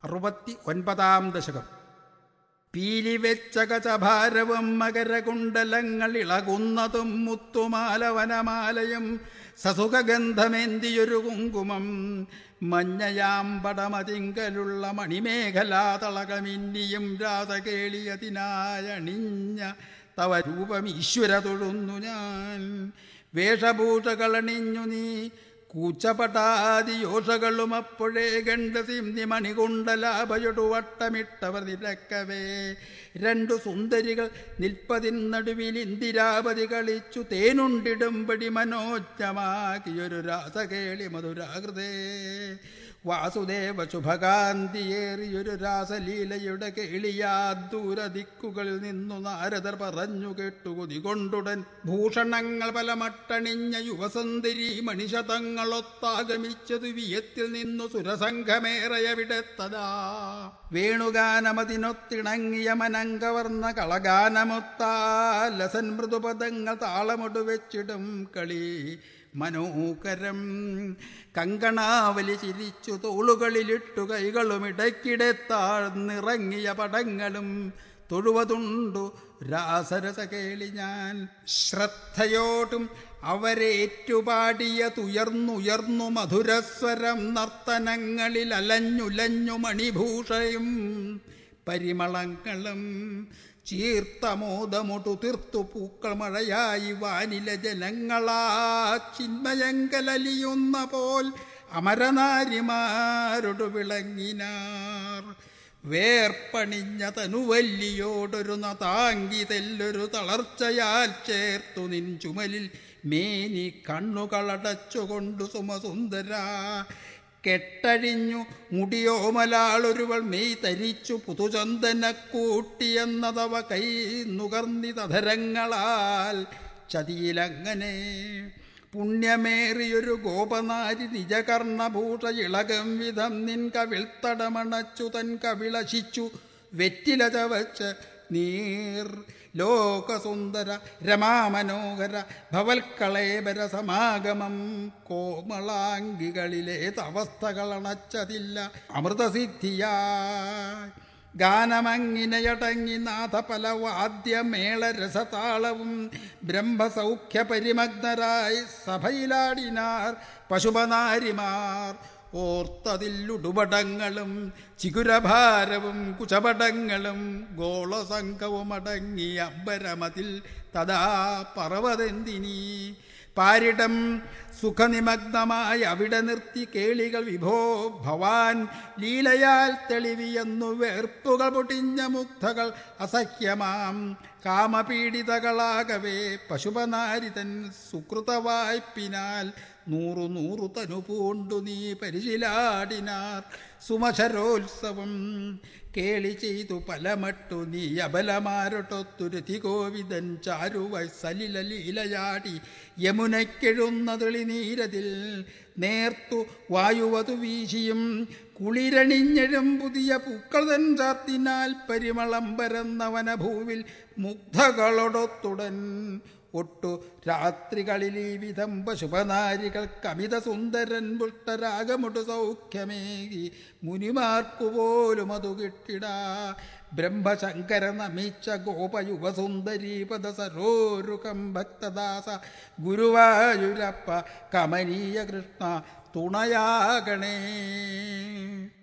അറുപത്തി ഒൻപതാം ദശകം പീലി വെച്ച കചഭാരവും മകരകുണ്ടലങ്ങൾ ഇളകുന്നതും മുത്തുമാലവനമാലയും സസുഖഗന്ധമേന്തിയൊരു കുങ്കുമം മഞ്ഞയാം പടമതിങ്കലുള്ള മണിമേഖലാതളകമിന്നിയും രാധകേളിയതിനായണിഞ്ഞ തവ രൂപം ഈശ്വര തൊഴുന്നു ഞാൻ വേഷഭൂഷകളണിഞ്ഞു നീ കൂച്ചപടാദിയോഷകളും അപ്പോഴേ ഗണ്ഡസിന്നി മണികുണ്ടലാഭയൊടു വട്ടമിട്ടവർ നിരക്കവേ രണ്ടു സുന്ദരികൾ നിൽപ്പതിൻ നടുവിൽ ഇന്ദിരാപതി കളിച്ചു തേനുണ്ടിടുമ്പടി മനോജ്ഞമാക്കിയൊരു രാസകേളി മധുരാകൃതേ വാസുദേവ ശുഭകാന്തിയേറിയൊരു രാസലീലയുടെ കേളിയാ ദൂരദിക്കുകളിൽ നിന്നു നാരദർ പറഞ്ഞു കേട്ടു കൊതികൊണ്ടുടൻ ഭൂഷണങ്ങൾ പല മട്ടണിഞ്ഞ യുവസുന്ദരി മണിശതങ്ങളൊത്താഗമിച്ചതു വിയത്തിൽ നിന്നു സുരസംഘമേറയവിടെത്തതാ വേണുഗാനമതിനൊത്തിണങ്ങിയ മനങ്കവർണ്ണ കളഗാനമൊത്താലസൻ മൃദുപദങ്ങൾ താളമൊടു വെച്ചിടും കളി മനോഹരം കങ്കണാവലി ചിരിച്ചു തോളുകളിലിട്ടു കൈകളും ഇടയ്ക്കിടെ താഴ്ന്നിറങ്ങിയ പടങ്ങളും തൊഴുവതുണ്ടു രാസരസ കേളി ഞാൻ ശ്രദ്ധയോടും അവരേറ്റുപാടിയ തുയർന്നുയർന്നു മധുരസ്വരം നർത്തനങ്ങളിൽ അലഞ്ഞുലഞ്ഞു മണിഭൂഷയും പരിമളങ്ങളും ചീർത്തമോദമൊടു തീർത്തു പൂക്കൾ മഴയായി വാനില ജനങ്ങളാ ചിന്മയങ്കലലിയുന്ന പോൽ അമരനാരിമാരൊടു വിളങ്ങിനാർ വേർപ്പണിഞ്ഞ തനുവല്ലിയോടൊരു നതാങ്കി തെല്ലൊരു തളർച്ചയാൽ ചേർത്തു നിൻ ചുമലിൽ മേനി കണ്ണുകളടച്ചുകൊണ്ടു സുമസുന്ദര കെട്ടഴിഞ്ഞു മുടിയോമലാളൊരുവൾ മെയ് തരിച്ചു പുതുചന്ദന കൂട്ടിയെന്നതവ കൈ നുകർന്നിതധരങ്ങളാൽ ചതിയിലങ്ങനെ പുണ്യമേറിയൊരു ഗോപനാരി നിജകർണഭൂഷ ഇളകം വിധം നിൻ കവിൾത്തടമണച്ചു തൻ കവിളശിച്ചു വെറ്റില ചവച്ച് നീർ ലോകസുന്ദര രമാമനോഹര ഭവൽക്കളേബര സമാഗമം കോമളാംഗികളിലെ തവസ്ഥകളണച്ചതില്ല അമൃതസിദ്ധിയായി ഗാനമങ്ങിനയടങ്ങി നാഥപല വാദ്യമേള രസതാളവും ബ്രഹ്മസൗഖ്യ പരിമഗ്നരായി സഭയിലാടിനാർ പശുപനാരിമാർ ഓർത്തതില്ലുടുപടങ്ങളും ചിഗുരഭാരവും കുചപടങ്ങളും ഗോളസംഘവും അടങ്ങി അമ്പരമതിൽ തഥാ പറവതെന്തിനീ പാരിടം സുഖനിമഗ്നമായി അവിടെ നിർത്തി കേളികൾ വിഭോ ഭവാൻ ലീലയാൽ തെളിവിയെന്നു വേർപ്പുകൾ പൊട്ടിഞ്ഞ മുഗ്ധകൾ അസഹ്യമാം കാമപീഡിതകളാകവേ പശുപനാരിതൻ സുകൃതവായ്പിനാൽ നൂറു നൂറു തനു പൂണ്ടു നീ പരിശിലാടിനാർ സുമശരോത്സവം കേളി ചെയ്തു പലമട്ടു നീ അബലമാരൊട്ടൊത്തുരുതി കോവിതൻ ചാരുവൈ സലില ലീലയാടി യമുനയ്ക്കെഴുന്നതിളി നീരതിൽ നേർത്തു വായുവതു വീശിയും കുളിരണിഞ്ഞഴും പുതിയ പൂക്കൾ തൻ ചാർത്തിനാൽ പരിമളം പരന്നവനഭൂവിൽ മുഗ്ധകളൊടൊത്തുടൻ ഒട്ടു രാത്രികളിൽ ഈ വിധം പശുപനാരികൾ കമിത സുന്ദരൻ പുഷ്ടരാഗമൊട്ടു സൗഖ്യമേകി മുനിമാർക്കു പോലും അതു കിട്ടിടാ ബ്രഹ്മശങ്കര നമിച്ച ഗോപയുവസുന്ദരീപദ സരോരുകം ഭക്തദാസ ഗുരുവായൂരപ്പ കമനീയ കൃഷ്ണ തുണയാകണേ